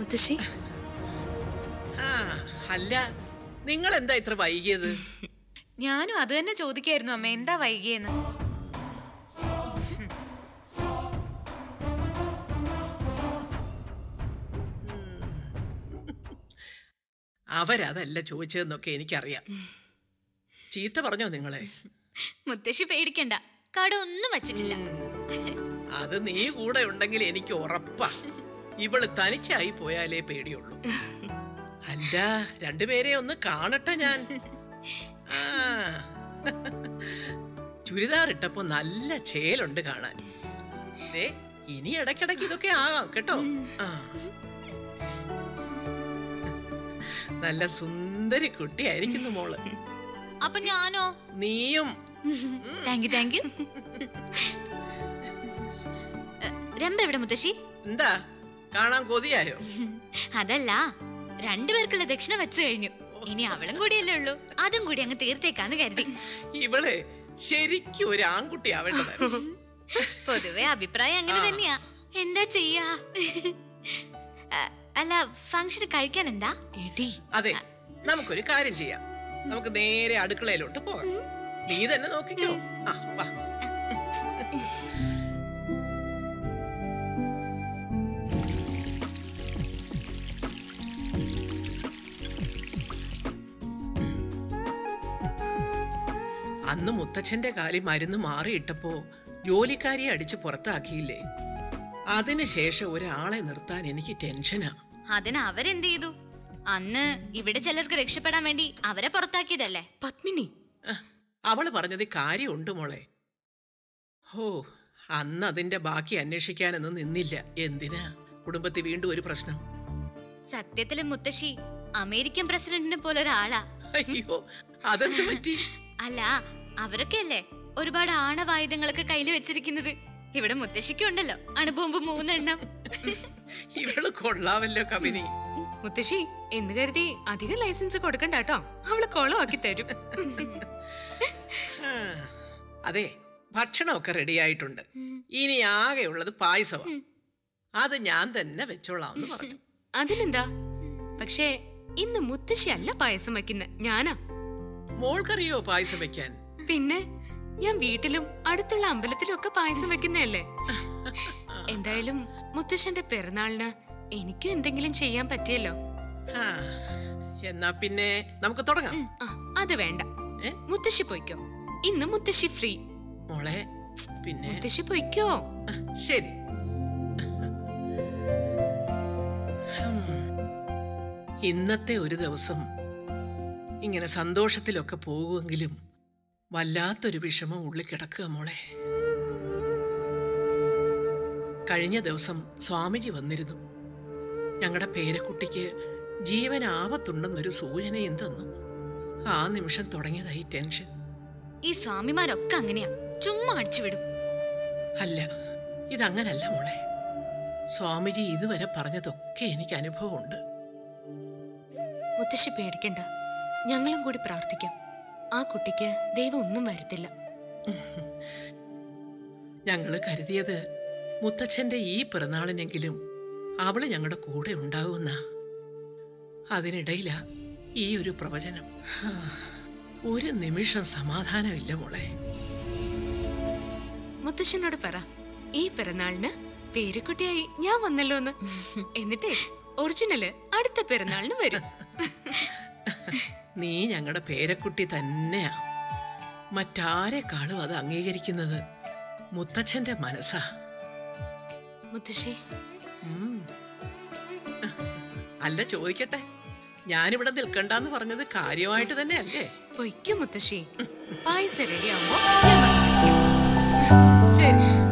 മുത്തശ്ശി ആ അല്ല നിങ്ങൾ എന്താ ഇത്ര വൈകിയത് ഞാനും അത് തന്നെ ചോദിക്കായിരുന്നു അമ്മ എന്താ വൈകിയെന്ന് അവരതല്ല ചോദിച്ചതെന്നൊക്കെ എനിക്കറിയാം ചീത്ത പറഞ്ഞോ നിങ്ങളെ മുത്തശ്ശി പേടിക്കണ്ട കട ഒന്നും വച്ചിട്ടില്ല അത് നീ കൂടെ ഉണ്ടെങ്കിൽ എനിക്ക് ഉറപ്പാ ഇവള് തനിച്ചായി പോയാലേ പേടിയുള്ളൂ അല്ല രണ്ടുപേരെ ഒന്ന് കാണട്ടെ ഞാൻ ആ ചുരിദാർ ഇട്ടപ്പോ നല്ല ചേലുണ്ട് കാണാൻ ദേ ഇനി ഇടയ്ക്കിടയ്ക്ക് ഇതൊക്കെ ആകാം കേട്ടോ ആ നല്ല സുന്ദരി കുട്ടിയായിരിക്കുന്നു മോള് അപ്പൊ ഞാനോ നീയും താങ്ക് യു താങ്ക് യു രമ്പ എവിടെ മുത്തശ്ശി എന്താ കാണാൻ കൊതിയായോ അതല്ല രണ്ടുപേർക്കുള്ള ദക്ഷിണ വെച്ചു കഴിഞ്ഞു ഇനി അവളും കൂടിയല്ലേ ഉള്ളൂ അതും കൂടി അങ്ങ് തീർത്തേക്കാന്ന് കരുതി ഇവള് ശരിക്കും ഒരു ആൺകുട്ടി ആവേണ്ടതായിരുന്നു പൊതുവെ അഭിപ്രായം അങ്ങനെ തന്നെയാ എന്താ ചെയ്യാ അ, അല്ല ഫംഗ്ഷന് കഴിക്കാൻ എന്താ എടി അതെ നമുക്കൊരു കാര്യം ചെയ്യാം നമുക്ക് നേരെ അടുക്കളയിലോട്ട് പോകാം നീ തന്നെ നോക്കിക്കോ ആ വാ അന്ന് മുത്തച്ഛന്റെ കാലി മരുന്ന് മാറിയിട്ടപ്പോ ജോലിക്കാരിയെ അടിച്ച് പുറത്താക്കിയില്ലേ അതിനുശേഷം ഒരാളെ നിർത്താൻ എനിക്ക് ടെൻഷനാ അതിന് അവരെന്ത് ചെയ്തു അന്ന് ഇവിടെ ചിലർക്ക് രക്ഷപ്പെടാൻ വേണ്ടി അവരെ പുറത്താക്കിയതല്ലേ പത്മിനി അഹ്, അവള് പറഞ്ഞത് കാര്യമുണ്ട് മോളെ ഹോ അന്ന് അതിന്റെ ബാക്കി അന്വേഷിക്കാനൊന്നും നിന്നില്ല എന്തിനാ കുടുംബത്തിൽ വീണ്ടും ഒരു പ്രശ്നം സത്യത്തില് മുത്തശ്ശി അമേരിക്കൻ പ്രസിഡന്റിനെ പോലെ ഒരാളാ അയ്യോ അതെന്ത് പറ്റി അല്ല അവരൊക്കെയല്ലേ ഒരുപാട് ആണവായുധങ്ങളൊക്കെ കയ്യിൽ വെച്ചിരിക്കുന്നത് ഇവിടെ മുത്തശ്ശിക്കും ഉണ്ടല്ലോ അണുബോംബ് മൂന്നെണ്ണം ഇവള് കൊള്ളാവല്ലോ കബിനി മുത്തശ്ശി എന്ന് കരുതി അധികം ലൈസൻസ് കൊടുക്കണ്ട കേട്ടോ അവള് കൊളമാക്കി തരും ആ, അതെ ഭക്ഷണമൊക്കെ റെഡിയായിട്ടുണ്ട് ഇനി ആകെയുള്ളത് പായസമാണ് അത് ഞാൻ തന്നെ വെച്ചോളാം എന്ന് പറഞ്ഞു അതിലെന്താ പക്ഷേ ഇന്ന് മുത്തശ്ശി അല്ല പായസം വെക്കുന്ന ഞാനാ മോൾക്കറിയോ പായസം വെക്കാൻ പിന്നെ ഞാൻ വീട്ടിലും അടുത്തുള്ള അമ്പലത്തിലും ഒക്കെ പായസം വെക്കുന്നതല്ലേ എന്തായാലും മുത്തശ്ശന്റെ പിറന്നാളിന് എനിക്കും എന്തെങ്കിലും ചെയ്യാൻ പറ്റിയല്ലോ ആ, എന്നാ പിന്നെ നമുക്ക് തുടങ്ങാം ആ അത് വേണ്ട ഏ? മുത്തശ്ശി പൊയ്ക്കോ ഇന്ന് മുത്തശ്ശി ഫ്രീ മോളെ പിന്നെ മുത്തശ്ശി പൊയ്ക്കോ ആ, ശരി ഹും. ഇന്നത്തെ ഒരു ദിവസം ഇങ്ങനെ സന്തോഷത്തിലൊക്കെ പോകുമെങ്കിലും വല്ലാത്തൊരു വിഷമം ഉള്ളിൽ കിടക്കുക മോളെ കഴിഞ്ഞ ദിവസം സ്വാമിജി വന്നിരുന്നു ഞങ്ങളുടെ പേരക്കുട്ടിക്ക് ജീവൻ ആപത്തുണ്ടെന്നൊരു സൂചനയും തന്നു ആ നിമിഷം തുടങ്ങിയതായി ടെൻഷൻ ഈ സ്വാമിമാരൊക്കെ അങ്ങനെയാ ചുമ്മാ അടിച്ചുവിടും അല്ല ഇതങ്ങനല്ല മോളെ സ്വാമിജി ഇതുവരെ പറഞ്ഞതൊക്കെ എനിക്ക് അനുഭവമുണ്ട് മുത്തശ്ശി പേടിക്കണ്ട ഞങ്ങളും കൂടി പ്രാർത്ഥിക്കാം ആ കുട്ടിക്ക് ദൈവം ഒന്നും വരുത്തില്ല ഞങ്ങൾ കരുതിയത് മുത്തച്ഛന്റെ ഈ പിറന്നാളിനെങ്കിലും അവള് ഞങ്ങളുടെ കൂടെ ഉണ്ടാവുന്ന അതിനിടയിലാ ഈ ഒരു പ്രവചനം ഹാ, ഒരു നിമിഷം സമാധാനമില്ല മോളെ മുത്തശ്ശനോട് പറ ഈ പിറന്നാളിന് പേരക്കുട്ടിയായി ഞാൻ വന്നല്ലോ എന്ന് എന്നിട്ടേ ഒറിജിനല് അടുത്ത പിറന്നാളിന് വരും നീ ഞങ്ങളുടെ പേരക്കുട്ടി തന്നെയാ മറ്റാരെക്കാളും അത് അംഗീകരിക്കുന്നത് മുത്തച്ഛന്റെ മനസ്സാ മുത്തശ്ശി ഉം. അല്ല ചോദിക്കട്ടെ ഞാനിവിടെ നിൽക്കണ്ടെന്ന് പറഞ്ഞത് കാര്യമായിട്ട് തന്നെ അല്ലേ പൊയ്ക്കും മുത്തശ്ശി പായസം റെഡി ആവുമ്പോ ഞാൻ വന്ന് വിളിക്കാം. ശരി